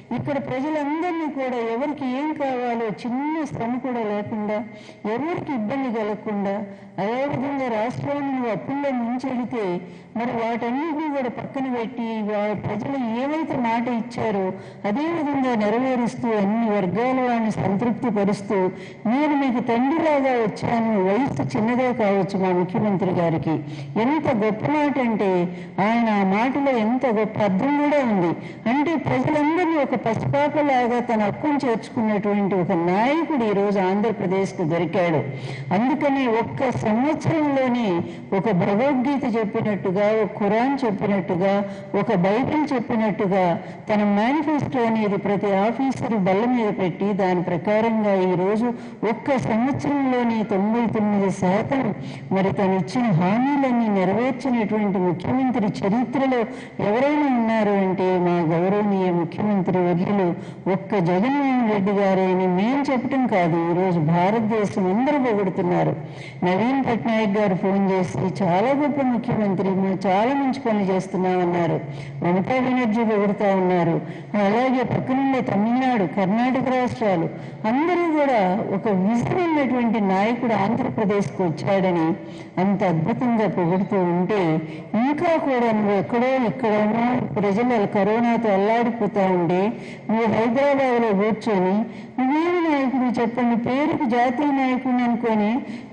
ఇక్కడ ప్రజలందరినీ కూడా ఎవరికి ఏం కావాలో చిన్న శ్రమ కూడా లేకుండా ఎవరికి ఇబ్బంది కలగకుండా అదేవిధంగా రాష్ట్రాన్ని నువ్వు అప్పుల్లో ముంచెడితే మరి వాటన్నిటినీ కూడా పక్కన పెట్టి వా- ప్రజలు ఏవైతే మాట ఇచ్చారో అదే విధంగా నెరవేరుస్తూ అన్ని వర్గాల వాడిని సంతృప్తి పరుస్తూ నేను మీకు తండ్రిలాగా వచ్చాను వయసు చిన్నదే కావచ్చు మా ముఖ్యమంత్రి గారికి ఎంత గొప్ప మాట అంటే ఆయన ఆ మాటలో ఎంత గొప్ప అర్థం కూడా ఉంది అంటే ప్రజలందరినీ ఒక పసిపాపలాగా తన హక్కును చేర్చుకున్నటువంటి ఒక నాయకుడు ఈరోజు ఆంధ్రప్రదేశ్కు దొరికాడు అందుకని ఒక్క సంవత్సరంలోనే ఒక భగవద్గీత చెప్పినట్టుగా ఒక ఖురాన్ చెప్పినట్టుగా ఒక బైబిల్ చెప్పినట్టుగా తన మేనిఫెస్టో అనేది ప్రతి ఆఫీసర్ బల్ల మీద పెట్టి దాని ప్రకారంగా ఈరోజు ఒక్క సంవత్సరంలోనే తొంభై తొమ్మిది శాతం మరి తను ఇచ్చిన హామీలన్నీ నెరవేర్చినటువంటి ముఖ్యమంత్రి చరిత్రలో ఎవరైనా ఉన్నారు అంటే మా గౌరవనీయ ముఖ్యమంత్రి వర్యులు ఒక్క జగన్మోహన్ రెడ్డి గారే అని మేము చెప్పటం కాదు ఈరోజు భారతదేశం అందరూ పొగుడుతున్నారు నవీన్ పట్నాయక్ గారు ఫోన్ చేసి చాలా గొప్ప ముఖ్యమంత్రి మేము చాలా మంచి పనులు చేస్తున్నామన్నారు మమతా బెనర్జీ పొగుడుతా ఉన్నారు అలాగే పక్కనుండే తమిళనాడు కర్ణాటక రాష్ట్రాలు అందరూ కూడా ఒక విజన్ ఉన్నటువంటి నాయకుడు ఆంధ్రప్రదేశ్కు వచ్చాడని అంత అద్భుతంగా పొగుడుతూ ఉంటే ఇంకా కూడా నువ్వు ఎక్కడో ఇక్కడేమో ప్రజలు కరోనాతో అల్లాడిపోతా ఉంటే నువ్వు హైదరాబాద్లో కూర్చొని నువ్వేమి నాయకుడు చెప్పండి పేరుకు జాతీయ నాయకుడిని అనుకొని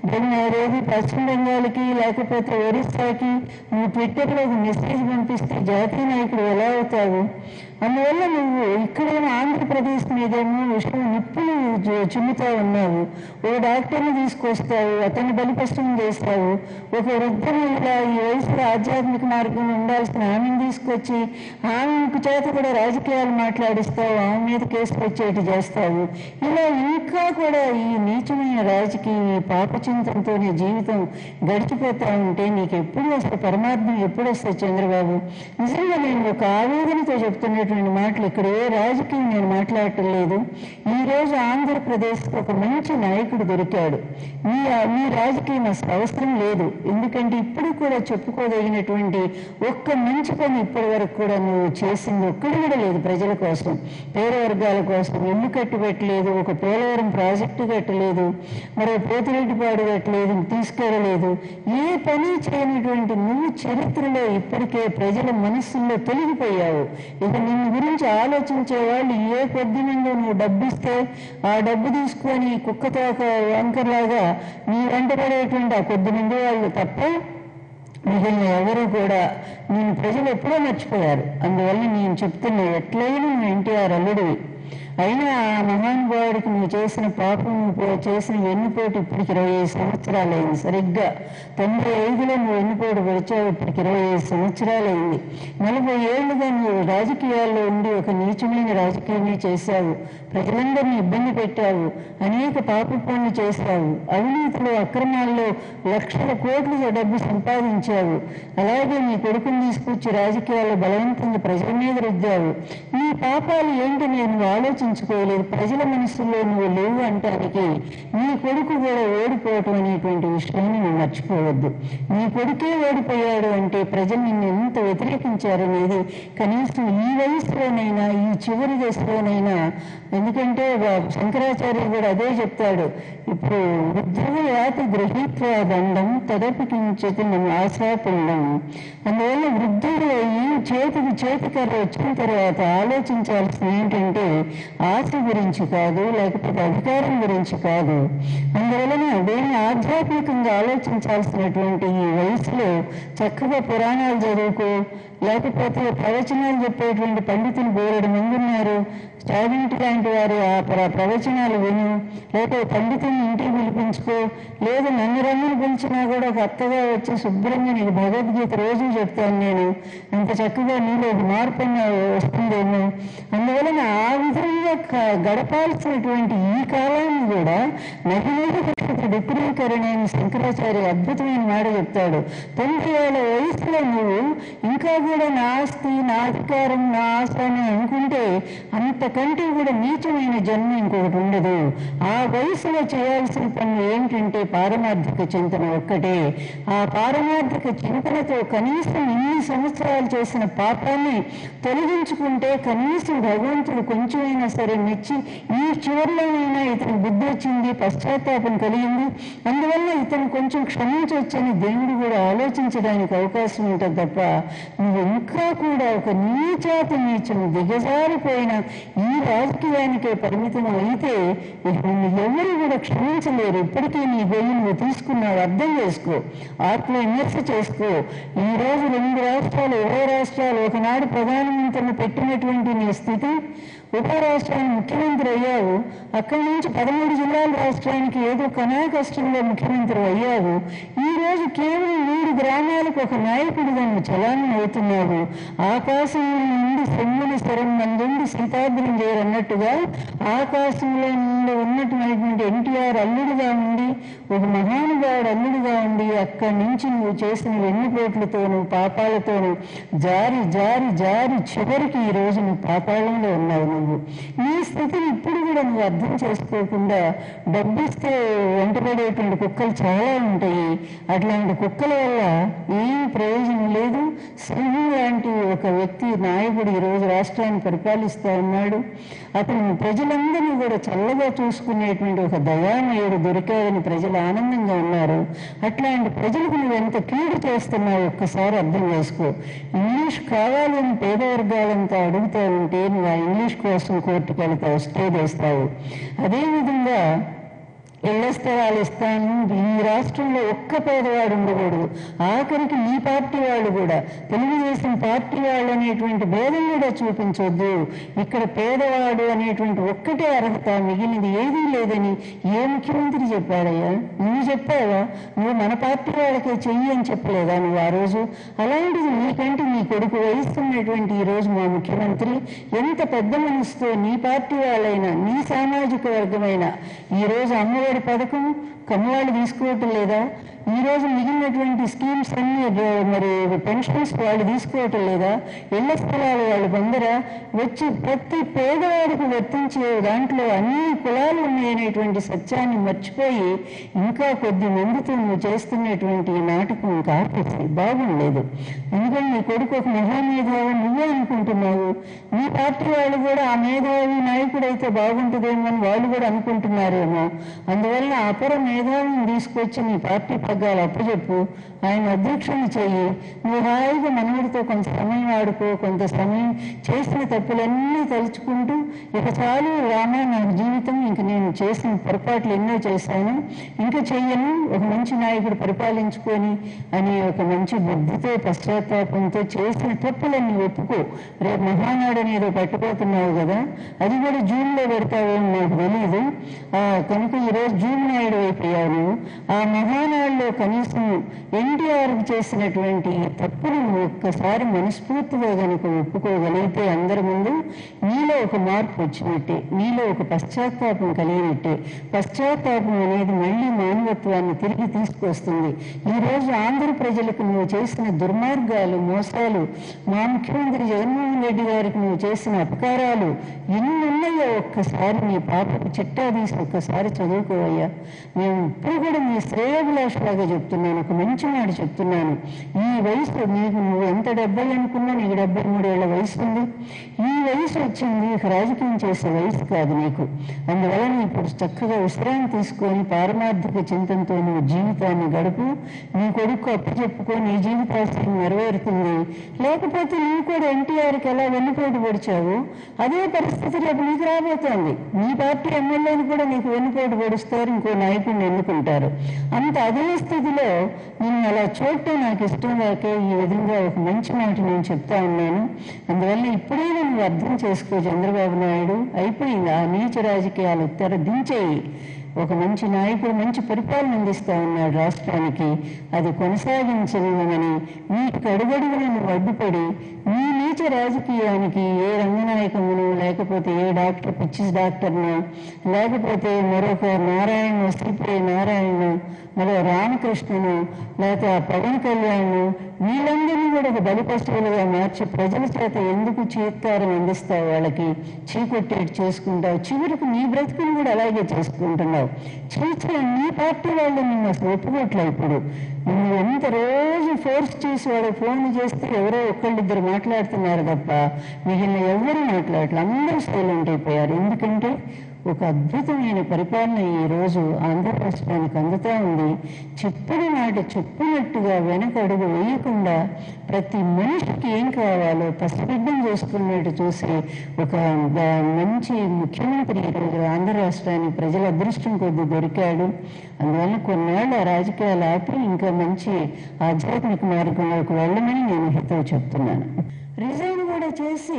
ఏది పశ్చిమ బెంగాల్కి లేకపోతే ఒరిస్సాకి నువ్వు ట్విట్టర్లో ఒక మెసేజ్ పంపిస్తే జాతీయ నాయకుడు ఎలా అవుతావు అందువల్ల నువ్వు ఇక్కడేమో ఆంధ్రప్రదేశ్ మీదేమో విషయం నిప్పులు జు- చిమ్ముతా ఉన్నావు ఓ డాక్టర్ని తీసుకొస్తావు అతన్ని బలిపష్టం చేస్తావు ఒక వృద్ధ మహిళ ఈ వయసులో ఆధ్యాత్మిక మార్గం ఉండాల్సిన ఆమెను తీసుకొచ్చి ఆమెకు చేత కూడా రాజకీయాలు మాట్లాడిస్తావు ఆమె మీద కేసు వచ్చేటి చేస్తావు ఇలా ఇంకా కూడా ఈ నీచమైన రాజకీయ ఈ పాపచింతంతోనే జీవితం గడిచిపోతా ఉంటే నీకు ఎప్పుడు వస్తే పరమార్థం ఎప్పుడు వస్తుంది చంద్రబాబు నిజంగా నేను ఒక ఆవేదనతో చెప్తున్నటువంటి మాటలు ఇక్కడ ఏ రాజకీయం నేను మాట్లాడటం లేదు ఈ రోజు ఆంధ్రప్రదేశ్ ఒక మంచి నాయకుడు దొరికాడు మీ మీ రాజకీయం అసలు అవసరం లేదు ఎందుకంటే ఇప్పుడు కూడా చెప్పుకోదగినటువంటి ఒక్క మంచి పని ఇప్పటి వరకు కూడా నువ్వు చేసింది ఒక్కటి కూడా లేదు ప్రజల కోసం పేద వర్గాల కోసం ఇల్లు కట్టి పెట్టలేదు ఒక పోలవరం ప్రాజెక్టు కట్టలేదు మరో పోతిరెడ్డిపాడు కట్టలేదు తీసుకెళ్ళలేదు ఏ పని చేయనటువంటి నువ్వు చరిత్రలో ఇప్పటికే ప్రజల మనస్సుల్లో తొలగిపోయావు ఇక నిన్ను గురించి ఆలోచించే వాళ్ళు ఏ కొద్ది మంది నువ్వు డబ్బిస్తే ఆ డబ్బు తీసుకొని కుక్కతో ఒక వంకర్లాగా నీ వెంట పడేటువంటి ఆ కొద్ది మంది వాళ్ళు తప్ప మిగిలిన ఎవరు కూడా నేను ప్రజలు ఎప్పుడో మర్చిపోయారు అందువల్ల నేను చెప్తున్నా ఎట్లయినా నువ్వు ఎన్టీఆర్ అల్లుడివి అయినా ఆ మహానుభావుడికి నువ్వు చేసిన పాపం నువ్వు పో- చేసిన వెన్నుపోటు ఇప్పటికి ఇరవై ఐదు సంవత్సరాలైంది సరిగ్గా తొంభై ఐదులో నువ్వు వెన్నుపోటు వచ్చావు ఇప్పటికి ఇరవై ఐదు సంవత్సరాలైంది నలభై ఏళ్ళుగా నువ్వు రాజకీయాల్లో ఉండి ఒక నీచమైన రాజకీయమే చేశావు ప్రజలందరినీ ఇబ్బంది పెట్టావు అనేక పాప పనులు చేశావు అవినీతిలో అక్రమాల్లో లక్షల కోట్ల డబ్బు సంపాదించావు అలాగే నీ కొడుకుని తీసుకొచ్చి రాజకీయాల్లో బలవంతంగా ప్రజల మీద రుద్దావు నీ పాపాలు ఏంటి నేను ఆలోచించుకోలేదు ప్రజల మనసులో నువ్వు లేవు అంటానికి నీ కొడుకు కూడా ఓడిపోవటం అనేటువంటి విషయాన్ని నువ్వు మర్చిపోవద్దు నీ కొడుకే ఓడిపోయాడు అంటే ప్రజలు నిన్ను ఎంత వ్యతిరేకించారనేది కనీసం ఈ వయసులోనైనా ఈ చివరి దశలోనైనా ఎందుకంటే వా- శంకరాచార్య కూడా అదే చెప్తాడు ఇప్పుడు వృద్ధుల యాతి గృహీత్వ దండం తదపి కించిత్ ఆశాపిండం అందువల్ల వృద్ధుడు ఈ చేతికి చేతికర్ర వచ్చిన తర్వాత ఆలోచించాల్సింది ఏంటంటే ఆశ గురించి కాదు లేకపోతే అధికారం గురించి కాదు అందువలన దేని ఆధ్యాత్మికంగా ఆలోచించాల్సినటువంటి ఈ వయసులో చక్కగా పురాణాలు చదువుకో లేకపోతే ప్రవచనాలు చెప్పేటువంటి పండితులు బోలెడు మంది ఉన్నారు చావింటి లాంటి వారి ఆ ప్ర- ప్రవచనాలు విను లేకపోతే పండితుల్ని ఇంటికి పిలిపించుకో లేదు నన్ను రమ్మని పిలిచినా కూడా ఒక అత్తగా వచ్చి శుభ్రంగా నీకు భగవద్గీత రోజు చెప్తాను నేను అంత చక్కగా నీలో ఒక మార్పు అన్న వస్తుందేమో అందువలన ఆ విధంగా క- గడపాల్సినటువంటి ఈ కాలాన్ని కూడా నహినేహ పక్షత విపులీకరణ అని శంకరాచార్య అద్భుతమైన మాట చెప్తాడు తొంభై ఏళ్ళ వయసులో నువ్వు ఇంకా కూడా నా ఆస్తి నా అధికారం నా ఆశ అని అనుకుంటే అంతకంటే కూడా నీచమైన జన్మ ఇంకొకటి ఉండదు ఆ వయసులో చేయాల్సిన పనులు ఏంటంటే పారమార్థిక చింతన ఒక్కటే ఆ పారమార్థిక చింతనతో కనీసం ఇన్ని సంవత్సరాలు చేసిన పాపాన్ని తొలగించుకుంటే కనీసం భగవంతుడు కొంచెమైనా సరే మెచ్చి ఈ చివరిలోనైనా ఇతను బుద్ధి వచ్చింది పశ్చాత్తాపం కలిగింది అందువల్ల ఇతను కొంచెం క్షమించవచ్చని దేవుడు కూడా ఆలోచించడానికి అవకాశం ఉంటుంది తప్ప నువ్వు ఇంకా కూడా ఒక నీచాతి నీచం దిగజారిపోయిన ఈ రాజకీయానికే పరిమితం అయితే ఇక నిన్ను ఎవరు కూడా క్షమించలేరు ఇప్పటికీ నీ గొయ్యి నువ్వు తీసుకున్నావు అర్థం చేసుకో ఆత్మ విమర్శ చేసుకో ఈ రోజు రెండు రాష్ట్రాలు ఉభయ రాష్ట్రాలు ఒకనాడు ప్రధానమంత్రిని పెట్టినటువంటి నీ స్థితి ఉప రాష్ట్రానికి ముఖ్యమంత్రి అయ్యావు అక్కడి నుంచి పదమూడు జిల్లాల రాష్ట్రానికి ఏదో కనా కష్టంలో ముఖ్యమంత్రి అయ్యావు ఈ రోజు కేవలం మూడు గ్రామాలకు ఒక నాయకుడిగా నువ్వు చలామణి అవుతున్నావు ఆకాశంలో నుండి సెమ్ముని స్థిరం నందుండి సీతాద్రం చేయరన్నట్టుగా ఆకాశంలో నుండి ఉన్నటువంటి ఎన్టీఆర్ అల్లుడుగా ఉండి ఒక మహానుభావుడు అల్లుడుగా ఉండి అక్కడి నుంచి నువ్వు చేసిన వెన్నుపోట్లతోనూ పాపాలతోనూ జారి జారి జారి చివరికి ఈ రోజు నువ్వు పాతాళంలో ఉన్నావు నువ్వు నీ స్థితిని ఇప్పుడు కూడా నువ్వు అర్థం చేసుకోకుండా డబ్బిస్తే వెంటబడేటువంటి కుక్కలు చాలా ఉంటాయి అట్లాంటి కుక్కల వల్ల ఏం ప్రయోజనం లేదు సింహం లాంటి ఒక వ్యక్తి నాయకుడు ఈ రోజు రాష్ట్రాన్ని పరిపాలిస్తూ ఉన్నాడు అతను ప్రజలందరినీ కూడా చల్లగా చూసుకునేటువంటి ఒక దయామయుడు దొరికాడని ప్రజలు ఆనందంగా ఉన్నారు అట్లాంటి ప్రజలకు నువ్వు ఎంత కీడు చేస్తున్నావు ఒక్కసారి అర్థం చేసుకో ఇంగ్లీష్ కావాలి అని పేద వర్గాలంతా అడుగుతా ఉంటే నువ్వు ఆ ఇంగ్లీష్ కోసం కోర్టుకు వెళ్తావు స్టే చేస్తావు అదేవిధంగా ఇళ్ల స్థలాలు ఇస్తాను ఈ రాష్ట్రంలో ఒక్క పేదవాడు ఉండకూడదు ఆఖరికి మీ పార్టీ వాళ్ళు కూడా తెలుగుదేశం పార్టీ వాళ్ళు అనేటువంటి భేదం కూడా చూపించొద్దు ఇక్కడ పేదవాడు అనేటువంటి ఒక్కటే అర్హత మిగిలినది ఏదీ లేదని ఏ ముఖ్యమంత్రి చెప్పాడయ్యా నువ్వు చెప్పావా నువ్వు మన పార్టీ వాళ్ళకే చెయ్యి అని చెప్పలేదా నువ్వు ఆ రోజు అలాంటిది నీకంటే నీ కొడుకు వహిస్తున్నటువంటి ఈ రోజు మా ముఖ్యమంత్రి ఎంత పెద్ద మనసుతో నీ పార్టీ వాళ్ళైనా నీ సామాజిక వర్గమైన ఈ రోజు అమ్మఒడి పథకం కమ్మవాళ్ళు తీసుకోవటం లేదా ఈ రోజు మిగిలినటువంటి స్కీమ్స్ అన్ని ర- మరి పెన్షన్స్ వాళ్ళు తీసుకోవటం లేదా ఇళ్ల స్థలాలు వాళ్ళు పొందరా వచ్చి ప్రతి పేదవాడికి వర్తించే దాంట్లో అన్ని కులాలు ఉన్నాయనేటువంటి సత్యాన్ని మర్చిపోయి ఇంకా కొద్ది మందితో నువ్వు చేస్తున్నటువంటి ఈ నాటకం కాపేసి బాగుండలేదు ఎందుకంటే నీ కొడుకు ఒక మహామేధావి నువ్వే అనుకుంటున్నావు నీ పార్టీ వాళ్ళు కూడా ఆ మేధావి నాయకుడు అయితే బాగుంటుందేమో అని వాళ్ళు కూడా అనుకుంటున్నారేమో అందువల్ల అపర మేధావిని తీసుకొచ్చి నీ పార్టీ పగ్గాలు అప్పచెప్పు ఆయన అధ్యక్షుని చెయ్యి నువ్వు హాయిగా మనవడితో కొంత సమయం ఆడుకో కొంత సమయం చేసిన తప్పులన్నీ తలుచుకుంటూ ఇక చాలు రామా నా జీవితం ఇంక నేను చేసిన పొరపాట్లు ఎన్నో చేశాను ఇంకా చెయ్యను ఒక మంచి నాయకుడు పరిపాలించుకొని అని ఒక మంచి బుద్ధితో పశ్చాత్తాపంతో చేసిన తప్పులన్నీ ఒప్పుకో రేపు మహానాడు అనేది పెట్టబోతున్నావు కదా అది కూడా జూన్లో పెడతావేమో నాకు తెలియదు ఆ, కనుక ఈరోజు జూన్ నాయుడు అయిపోయావు నువ్వు. ఆ మహానాడులో కనీసం ఎన్టీఆర్కి చేసినటువంటి తప్పులు నువ్వు ఒక్కసారి మనస్ఫూర్తిగా కనుక ఒప్పుకోగలిగితే అందరి ముందు నీలో ఒక మార్పు వచ్చినట్టే నీలో ఒక పశ్చాత్తాపం కలిగినట్టే పశ్చాత్తాపం అనేది మళ్ళీ మానవత్వాన్ని తిరిగి తీసుకొస్తుంది ఈ రోజు ఆంధ్ర ప్రజలకు నువ్వు చేసిన దుర్మార్గాలు మోసాలు మా ముఖ్యమంత్రి జగన్మోహన్ రెడ్డి గారికి నువ్వు చేసిన అపకారాలు ఎన్ని ఉన్నాయో ఒక్కసారి నీ పాపకు చిట్టా తీసి ఒక్కసారి చదువుకోవయ్యా మేము ఇప్పుడు కూడా నీ శ్రేయోభిలాషలాగా చెప్తున్నాను ఒక మంచి మాట చెప్తున్నాను ఈ వయసు నీకు నువ్వు ఎంత డెబ్బై అనుకున్నా నీకు డెబ్బై మూడేళ్ల వయసు ఉంది ఈ వయసు వచ్చింది ఇక రాజకీయం చేసే వయసు కాదు నీకు అందువల్ల నీ ఇప్పుడు చక్కగా విశ్రాంతి తీసుకొని పారమార్థిక చింతనతో నువ్వు జీవితాన్ని గడుపు నీ కొడుకు అప్పు చెప్పుకో నీ జీవితాశయం నెరవేరుతుంది లేకపోతే నువ్వు కూడా ఎన్టీఆర్కి ఎలా వెన్నుపోటు పొడిచావు అదే పరిస్థితి రేపు నీకు రాబోతోంది నీ పార్టీ ఎమ్మెల్యేని కూడా నీకు వెన్నుపోటు పొడుస్తారు ఇంకో నాయకుడిని ఎన్నుకుంటారు అంత అదే స్థితిలో నిన్ను అలా చూడటం నాకు ఇష్టం లేకే ఈ విధంగా ఒక మంచి మాట నేను చెప్తా ఉన్నాను అందువల్ల ఇప్పుడైనా నువ్వు అర్థం చేసుకో చంద్రబాబు నాయుడు అయిపోయింది ఆ నీచ రాజకీయాలు తెర దించేయి ఒక మంచి నాయకుడు మంచి పరిపాలన అందిస్తా ఉన్నాడు రాష్ట్రానికి అది కొనసాగించనివ్వమని మీకు అడుగడుగులను అడ్డుపడి మీ నీచ రాజకీయానికి ఏ రంగనాయకమును లేకపోతే ఏ డాక్టర్ పిచ్చి డాక్టర్ను లేకపోతే మరొక నారాయణ శ్రీప్రియ నారాయణ మరో రామకృష్ణను లేకపోతే ఆ పవన్ కళ్యాణ్ వీళ్ళందరినీ కూడా ఒక బలిపశువులుగా మార్చి ప్రజల చేత ఎందుకు చీత్కారం అందిస్తావు వాళ్ళకి చీకొట్టేటి చేసుకుంటావు చివరికి నీ బ్రతుకుని కూడా అలాగే చేసుకుంటున్నావు చీచ నీ పార్టీ వాళ్ళు నిన్ను అసలు ఒప్పుకోవట్లే ఇప్పుడు నువ్వు ఎంత రోజు ఫోర్స్ చేసి వాడు ఫోన్ చేస్తే ఎవరో ఒక్కళ్ళిద్దరు మాట్లాడుతున్నారు తప్ప మిగిలిన ఎవరు మాట్లాడట్లే అందరూ సైలెంట్ అయిపోయారు ఎందుకంటే ఒక అద్భుతమైన పరిపాలన ఈ రోజు ఆంధ్ర రాష్ట్రానికి అందుతా ఉంది చెప్పిన మాట చెప్పినట్టుగా వెనక అడుగు వేయకుండా ప్రతి మనిషికి ఏం కావాలో పసిబిడ్డం చేసుకున్నట్టు చూసి ఒక ద- మంచి ముఖ్యమంత్రి ఈరోజు ఆంధ్ర రాష్ట్రానికి ప్రజల అదృష్టం కొద్ది దొరికాడు అందువల్ల కొన్నేళ్ళ రాజకీయాలు ఆపి ఇంకా మంచి ఆధ్యాత్మిక మార్గంలోకి వెళ్ళమని నేను హితవు చెప్తున్నాను రిజైన్ కూడా చేసి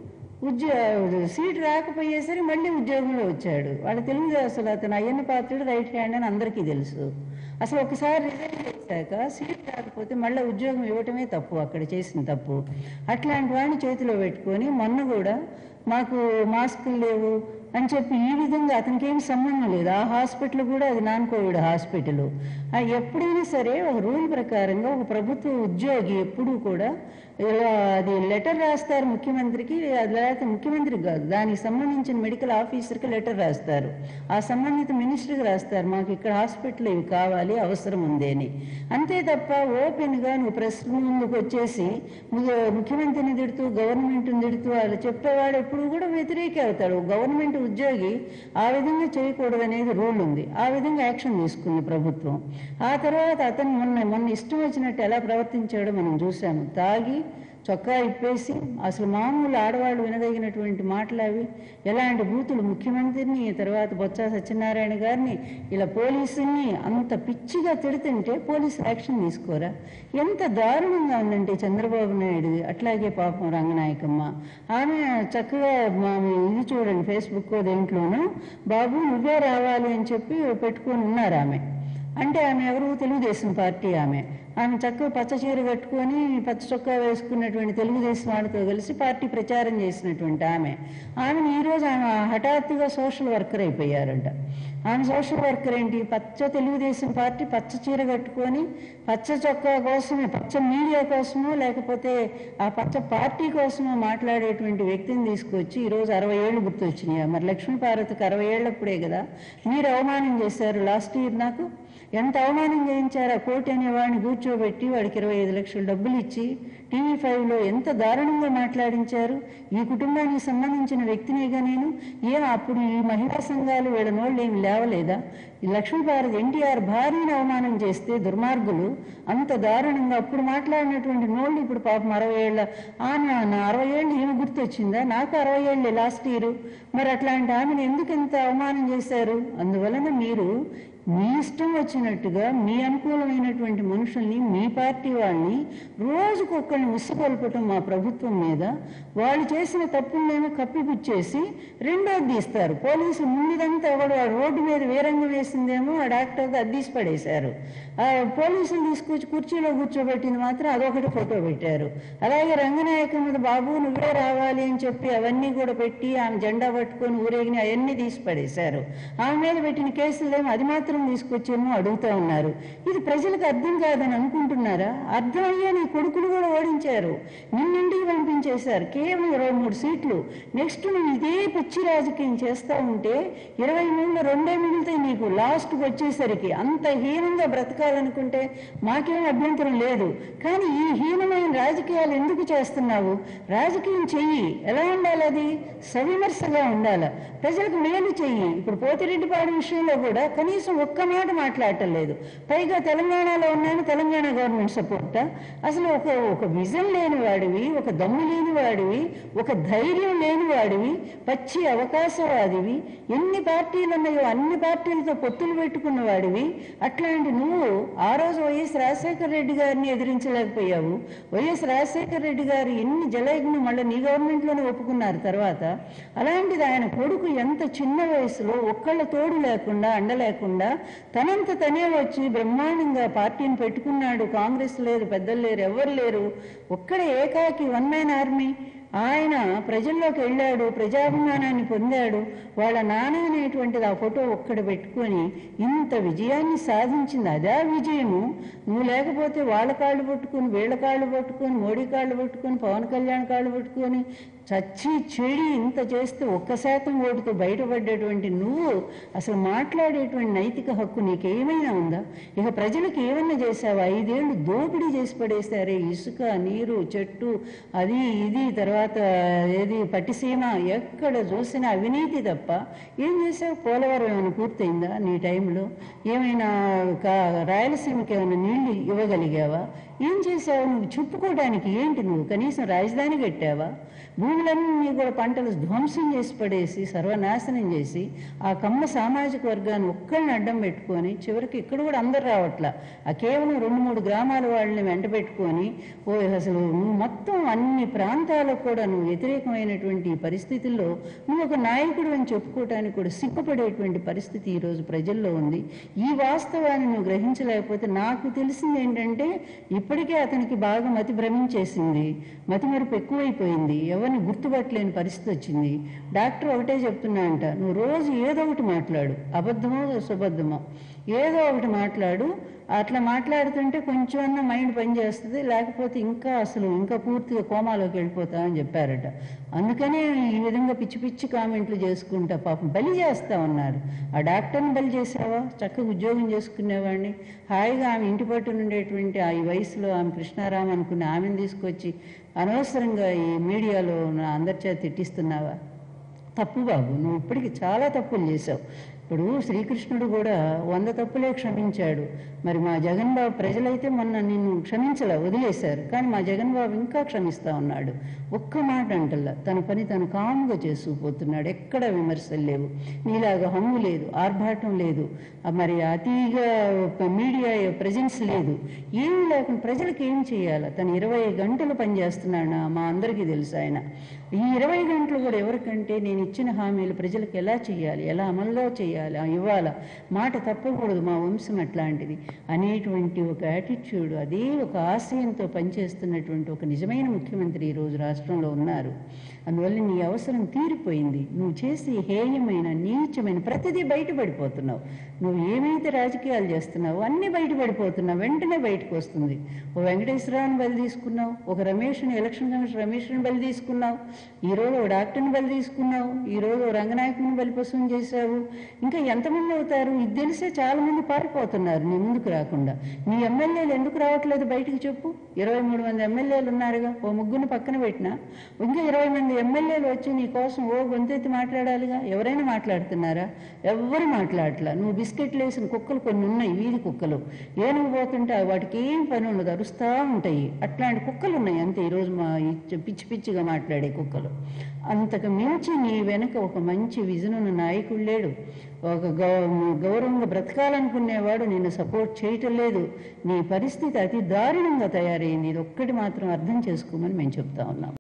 ఉద్యోగ సీట్ రాకపోయేసరికి మళ్ళీ ఉద్యోగంలో వచ్చాడు వాడు తెలుగు అసలు అతను అయ్యన్న పాత్రుడు రైట్ హ్యాండ్ అని అందరికీ తెలుసు అసలు ఒకసారి రిజైన్ చేశాక సీట్ రాకపోతే మళ్ళీ ఉద్యోగం ఇవ్వటమే తప్పు అక్కడ చేసిన తప్పు అట్లాంటి వాడిని చేతిలో పెట్టుకొని మొన్న కూడా మాకు మాస్కులు లేవు అని చెప్పి ఈ విధంగా అతనికి ఏం సంబంధం లేదు ఆ హాస్పిటల్ కూడా అది నాన్ కోవిడ్ హాస్పిటల్ ఆ ఎప్పుడైనా సరే ఒక రూల్ ప్రకారంగా ఒక ప్రభుత్వ ఉద్యోగి ఎప్పుడూ కూడా ఇలా అది లెటర్ రాస్తారు ముఖ్యమంత్రికి అది లేకపోతే ముఖ్యమంత్రి కాదు దానికి సంబంధించిన మెడికల్ ఆఫీసర్కి లెటర్ రాస్తారు ఆ సంబంధిత మినిస్టర్కి రాస్తారు మాకు ఇక్కడ హాస్పిటల్ ఇవి కావాలి అవసరం ఉంది అని అంతే తప్ప ఓపెన్గా నువ్వు ప్రెస్ ముందుకు వచ్చేసి ము- ముఖ్యమంత్రిని తిడుతూ గవర్నమెంట్ని తిడుతూ వాళ్ళు చెప్పేవాడు ఎప్పుడు కూడా వ్యతిరేకి అవుతాడు గవర్నమెంట్ ఉద్యోగి ఆ విధంగా చేయకూడదు అనేది రూల్ ఉంది ఆ విధంగా యాక్షన్ తీసుకుంది ప్రభుత్వం ఆ తర్వాత అతను మొన్న మొన్న ఇష్టం వచ్చినట్టు ఎలా ప్రవర్తించాడో మనం చూసాము తాగి చొక్కా ఇప్పేసి అసలు మామూలు ఆడవాళ్ళు వినదగినటువంటి మాటలు అవి ఎలాంటి బూతులు ముఖ్యమంత్రిని తర్వాత బొత్స సత్యనారాయణ గారిని ఇలా పోలీసుల్ని అంత పిచ్చిగా తిడుతుంటే పోలీసులు యాక్షన్ తీసుకోరా ఎంత దారుణంగా ఉందంటే చంద్రబాబు నాయుడు అట్లాగే పాపం రంగనాయకమ్మ ఆమె చక్కగా మా ఇది చూడండి ఫేస్బుక్ దేంట్లోనూ బాబు నువ్వే రావాలి అని చెప్పి పెట్టుకొని ఉన్నారు ఆమె అంటే ఆమె ఎవరు తెలుగుదేశం పార్టీ ఆమె ఆమె చక్కగా పచ్చ చీర కట్టుకొని పచ్చ చొక్కా వేసుకున్నటువంటి తెలుగుదేశం వాళ్ళతో కలిసి పార్టీ ప్రచారం చేసినటువంటి ఆమె ఆమెను ఈరోజు ఆమె హఠాత్తుగా సోషల్ వర్కర్ అయిపోయారంట ఆమె సోషల్ వర్కర్ ఏంటి పచ్చ తెలుగుదేశం పార్టీ పచ్చ చీర కట్టుకొని పచ్చ చొక్కా కోసమే పచ్చ మీడియా కోసమో లేకపోతే ఆ పచ్చ పార్టీ కోసమో మాట్లాడేటువంటి వ్యక్తిని తీసుకొచ్చి ఈరోజు అరవై ఏళ్ళు గుర్తొచ్చినాయి మరి లక్ష్మీ పార్వతికి అరవై ఏళ్ళప్పుడే కదా మీరు అవమానం చేశారు లాస్ట్ ఇయర్ నాకు ఎంత అవమానం చేయించారు ఆ కోటి అనే వాడిని కూర్చోబెట్టి వాడికి ఇరవై ఐదు లక్షల డబ్బులు ఇచ్చి టీవీ ఫైవ్లో ఎంత దారుణంగా మాట్లాడించారు ఈ కుటుంబానికి సంబంధించిన వ్యక్తినేగా నేను ఏం అప్పుడు ఈ మహిళా సంఘాలు వీళ్ళ నోళ్ళు ఏమి లేవలేదా ఈ లక్ష్మీభారతి ఎన్టీఆర్ భార్యను అవమానం చేస్తే దుర్మార్గులు అంత దారుణంగా అప్పుడు మాట్లాడినటువంటి నోళ్ళు ఇప్పుడు పాపం అరవై ఏళ్ళ ఆమె నా అరవై ఏళ్ళు ఏమి గుర్తొచ్చిందా నాకు అరవై ఏళ్ళే లాస్ట్ ఇయర్ మరి అట్లాంటి ఆమెను ఎందుకు ఇంత అవమానం చేశారు అందువలన మీరు మీ ఇష్టం వచ్చినట్టుగా మీ అనుకూలమైనటువంటి మనుషుల్ని మీ పార్టీ వాళ్ళని రోజుకొక్కరిని ఉసిగొల్పటం మా ప్రభుత్వం మీద వాళ్ళు చేసిన తప్పులనేమో కప్పిపుచ్చేసి రెండోది తీస్తారు పోలీసు ముందుదంతా ఎవడు ఆ రోడ్డు మీద వీరంగం వేసిందేమో ఆ డాక్టర్ అద్దీసి పడేశారు ఆ పోలీసులు తీసుకొచ్చి కుర్చీలో కూర్చోబెట్టింది మాత్రం అదొకటి ఫోటో పెట్టారు అలాగే రంగనాయక మీద బాబు నువ్వే రావాలి అని చెప్పి అవన్నీ కూడా పెట్టి ఆమె జెండా పట్టుకొని ఊరేగిని అవన్నీ తీసి పడేశారు ఆమె మీద పెట్టిన కేసులేమో అది మాత్రం తీసుకొచ్చేమో అడుగుతా ఉన్నారు ఇది ప్రజలకు అర్థం కాదని అనుకుంటున్నారా అర్థమయ్యే నీ కొడుకులు కూడా ఓడించారు నిన్నింటికి పంపించేశారు కేవలం ఇరవై మూడు సీట్లు నెక్స్ట్ నువ్వు ఇదే పిచ్చి రాజకీయం చేస్తా ఉంటే ఇరవై మూడులో రెండే మిగులుతాయి నీకు లాస్ట్కి వచ్చేసరికి అంత హీనంగా బ్రతకాలనుకుంటే మాకేం అభ్యంతరం లేదు కానీ ఈ హీనమైన రాజకీయాలు ఎందుకు చేస్తున్నావు రాజకీయం చెయ్యి ఎలా ఉండాలి అది సవిమర్శగా ఉండాలి ప్రజలకు మేలు చెయ్యి ఇప్పుడు పోతిరెడ్డిపాడు విషయంలో కూడా కనీసం ఒక్క మాట మాట్లాడటం లేదు పైగా తెలంగాణలో ఉన్నాను తెలంగాణ గవర్నమెంట్ సపోర్టా అసలు ఒక ఒక విజన్ లేని వాడివి ఒక దమ్ము లేని వాడివి ఒక ధైర్యం లేని వాడివి పచ్చి అవకాశవాదివి ఎన్ని పార్టీలు ఉన్నాయో అన్ని పార్టీలతో పొత్తులు పెట్టుకున్న వాడివి అట్లాంటి నువ్వు ఆ రోజు వైఎస్ రాజశేఖర రెడ్డి గారిని ఎదిరించలేకపోయావు వైఎస్ రాజశేఖర రెడ్డి గారు ఎన్ని జలయజ్ఞం మళ్ళీ నీ గవర్నమెంట్లోనే ఒప్పుకున్నారు తర్వాత అలాంటిది ఆయన కొడుకు ఎంత చిన్న వయసులో ఒక్కళ్ళ తోడు లేకుండా అండ లేకుండా తనంత తనే వచ్చి బ్రహ్మాండంగా పార్టీని పెట్టుకున్నాడు కాంగ్రెస్ లేదు పెద్దలు లేరు ఎవరు లేరు ఒక్కడే ఏకాకి వన్ మ్యాన్ ఆర్మీ ఆయన ప్రజల్లోకి వెళ్ళాడు ప్రజాభిమానాన్ని పొందాడు వాళ్ళ నాన్న అనేటువంటిది ఆ ఫోటో ఒక్కడ పెట్టుకొని ఇంత విజయాన్ని సాధించింది అదే విజయము నువ్వు లేకపోతే వాళ్ళ కాళ్ళు పట్టుకొని వీళ్ళ కాళ్ళు పట్టుకొని మోడీ కాళ్ళు పట్టుకొని పవన్ కళ్యాణ్ కాళ్ళు పట్టుకొని చచ్చి చెడి ఇంత చేస్తే ఒక్క శాతం ఓటుతో బయటపడ్డటువంటి నువ్వు అసలు మాట్లాడేటువంటి నైతిక హక్కు నీకేమైనా ఉందా ఇక ప్రజలకు ఏమన్నా చేసావా ఐదేళ్లు దోపిడీ చేసి పడేశారే ఇసుక నీరు చెట్టు అది ఇది తర్వాత ఏది పట్టిసీమ ఎక్కడ చూసినా అవినీతి తప్ప ఏం చేసావు పోలవరం ఏమైనా పూర్తయిందా నీ టైంలో ఏమైనా కా- రాయలసీమకి ఏమైనా నీళ్లు ఇవ్వగలిగావా ఏం చేసావు నువ్వు చెప్పుకోవడానికి ఏంటి నువ్వు కనీసం రాజధాని కట్టావా భూములన్నీ కూడా పంటలు ధ్వంసం చేసి పడేసి సర్వనాశనం చేసి ఆ కమ్మ సామాజిక వర్గాన్ని ఒక్కరిని అడ్డం పెట్టుకొని చివరికి ఇక్కడ కూడా అందరు రావట్లా ఆ కేవలం రెండు మూడు గ్రామాల వాళ్ళని వెంట పెట్టుకొని ఓ అసలు నువ్వు మొత్తం అన్ని ప్రాంతాలకు కూడా నువ్వు వ్యతిరేకమైనటువంటి ఈ పరిస్థితుల్లో నువ్వు ఒక నాయకుడు అని చెప్పుకోవటానికి కూడా సిగ్గుపడేటువంటి పరిస్థితి ఈరోజు ప్రజల్లో ఉంది ఈ వాస్తవాన్ని నువ్వు గ్రహించలేకపోతే నాకు తెలిసింది ఏంటంటే ఇప్పటికే అతనికి బాగా మతి భ్రమించేసింది మతి మరుపు ఎక్కువైపోయింది ఎవరిని గుర్తుపట్టలేని పరిస్థితి వచ్చింది డాక్టర్ ఒకటే చెప్తున్నా అంట నువ్వు రోజు ఏదో ఒకటి మాట్లాడు అబద్ధమో సుబద్ధమో ఏదో ఒకటి మాట్లాడు అట్లా మాట్లాడుతుంటే కొంచెం అన్న మైండ్ పనిచేస్తుంది లేకపోతే ఇంకా అసలు ఇంకా పూర్తిగా కోమాలోకి వెళ్ళిపోతామని చెప్పారట అందుకనే ఈ విధంగా పిచ్చి పిచ్చి కామెంట్లు చేసుకుంటా పాపం బలి చేస్తా ఉన్నారు ఆ డాక్టర్ని బలి చేసావా చక్కగా ఉద్యోగం చేసుకునేవాడిని హాయిగా ఆమె ఇంటి పట్టున ఉండేటువంటి ఆ ఈ వయసులో ఆమె కృష్ణారాం అనుకుని ఆమెను తీసుకొచ్చి అనవసరంగా ఈ మీడియాలో నా అందరి చేత తిట్టిస్తున్నావా తప్పు బాబు నువ్వు ఇప్పటికి చాలా తప్పులు చేశావు ఇప్పుడు శ్రీకృష్ణుడు కూడా వంద తప్పులే క్షమించాడు మరి మా జగన్ బాబు ప్రజలైతే మొన్న నిన్ను క్షమించలే వదిలేశారు కానీ మా జగన్ బాబు ఇంకా క్షమిస్తా ఉన్నాడు ఒక్క మాట అంటల్లా తన పని తను కాముగా చేసుకుపోతున్నాడు ఎక్కడ విమర్శలు లేవు నీలాగా హమ్ము లేదు ఆర్భాటం లేదు ఆ మరి అతిగా మీడియా ప్రజెన్స్ లేదు ఏం లేకుండా ప్రజలకు ఏం చేయాలి తను ఇరవై గంటలు పనిచేస్తున్నాడు మా అందరికీ తెలుసు ఆయన ఈ ఇరవై గంటలు కూడా ఎవరికంటే నేను ఇచ్చిన హామీలు ప్రజలకు ఎలా చేయాలి ఎలా అమల్లో చేయాలి ఆ ఇవ్వాలా మాట తప్పకూడదు మా వంశం అట్లాంటిది అనేటువంటి ఒక యాటిట్యూడ్ అదే ఒక ఆశయంతో పనిచేస్తున్నటువంటి ఒక నిజమైన ముఖ్యమంత్రి ఈరోజు రాష్ట్రంలో ఉన్నారు అందువల్ల నీ అవసరం తీరిపోయింది నువ్వు చేసే హేయమైన నీచమైన ప్రతిదీ బయటపడిపోతున్నావు నువ్వు ఏమైతే రాజకీయాలు చేస్తున్నావో అన్నీ బయటపడిపోతున్నావు వెంటనే బయటకు వస్తుంది ఓ వెంకటేశ్వరరావుని బలి తీసుకున్నావు ఒక రమేష్ని ఎలక్షన్ కమిషన్ రమేష్ని బలి తీసుకున్నావు ఈరోజు ఓ డాక్టర్ని బలి తీసుకున్నావు ఈరోజు ఓ రంగనాయకుని బలిపశువుని చేశావు ఇంకా ఎంతమంది అవుతారు ఇది తెలిసే చాలా మంది పారిపోతున్నారు నీ ముందుకు రాకుండా నీ ఎమ్మెల్యేలు ఎందుకు రావట్లేదు బయటికి చెప్పు ఇరవై మూడు మంది ఎమ్మెల్యేలు ఉన్నారుగా ఓ ముగ్గురిని పక్కన పెట్టినా ఇంకా ఇరవై మంది ఎమ్మెల్యేలు వచ్చి నీ కోసం ఓ గొంతెత్తి మాట్లాడాలిగా ఎవరైనా మాట్లాడుతున్నారా ఎవ్వరు మాట్లాడట్లా నువ్వు బిస్కెట్లు వేసిన కుక్కలు కొన్ని ఉన్నాయి వీధి కుక్కలు ఏనుగు పోతుంటే వాటికి ఏం పని ఉండదు అరుస్తూ ఉంటాయి అట్లాంటి కుక్కలు ఉన్నాయి అంతే ఈరోజు మా ఈ పిచ్చి పిచ్చిగా మాట్లాడే కుక్కలు అంతకు మించి నీ వెనుక ఒక మంచి విజన్ ఉన్న నాయకుడు లేడు ఒక గౌ గౌరవంగా బ్రతకాలనుకునేవాడు నిన్ను సపోర్ట్ చేయటం లేదు నీ పరిస్థితి అతి దారుణంగా తయారైంది ఇది ఒక్కటి మాత్రం అర్థం చేసుకోమని మేము చెప్తా ఉన్నాం